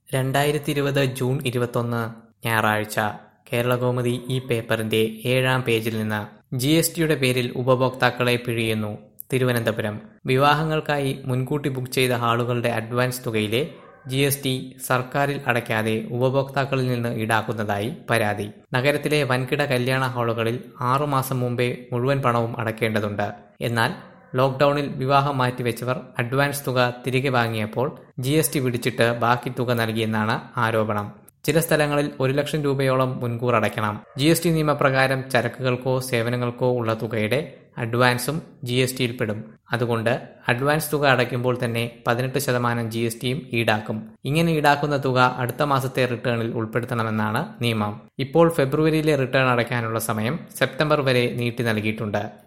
രണ്ടായിരത്തി ഇരുപത് ജൂൺ ഇരുപത്തൊന്ന് ഞായറാഴ്ച കേരളകൗമുദി ഈ പേപ്പറിന്റെ ഏഴാം പേജിൽ നിന്ന് ജി എസ് ടിയുടെ പേരിൽ ഉപഭോക്താക്കളെ പിഴിയുന്നു തിരുവനന്തപുരം വിവാഹങ്ങൾക്കായി മുൻകൂട്ടി ബുക്ക് ചെയ്ത ആളുകളുടെ അഡ്വാൻസ് തുകയിലെ ജി എസ് ടി സർക്കാരിൽ അടയ്ക്കാതെ ഉപഭോക്താക്കളിൽ നിന്ന് ഈടാക്കുന്നതായി പരാതി നഗരത്തിലെ വൻകിട കല്യാണ ഹാളുകളിൽ ആറുമാസം മുമ്പേ മുഴുവൻ പണവും അടയ്ക്കേണ്ടതുണ്ട് എന്നാൽ ലോക്ഡൌണിൽ വിവാഹം മാറ്റിവെച്ചവർ അഡ്വാൻസ് തുക തിരികെ വാങ്ങിയപ്പോൾ ജി എസ് ടി പിടിച്ചിട്ട് ബാക്കി തുക നൽകിയെന്നാണ് ആരോപണം ചില സ്ഥലങ്ങളിൽ ഒരു ലക്ഷം രൂപയോളം മുൻകൂർ അടയ്ക്കണം ജി എസ് ടി നിയമപ്രകാരം ചരക്കുകൾക്കോ സേവനങ്ങൾക്കോ ഉള്ള തുകയുടെ അഡ്വാൻസും ജി എസ് ടിയിൽ പെടും അതുകൊണ്ട് അഡ്വാൻസ് തുക അടയ്ക്കുമ്പോൾ തന്നെ പതിനെട്ട് ശതമാനം ജി എസ് ടിയും ഈടാക്കും ഇങ്ങനെ ഈടാക്കുന്ന തുക അടുത്ത മാസത്തെ റിട്ടേണിൽ ഉൾപ്പെടുത്തണമെന്നാണ് നിയമം ഇപ്പോൾ ഫെബ്രുവരിയിലെ റിട്ടേൺ അടയ്ക്കാനുള്ള സമയം സെപ്റ്റംബർ വരെ നീട്ടി നൽകിയിട്ടുണ്ട്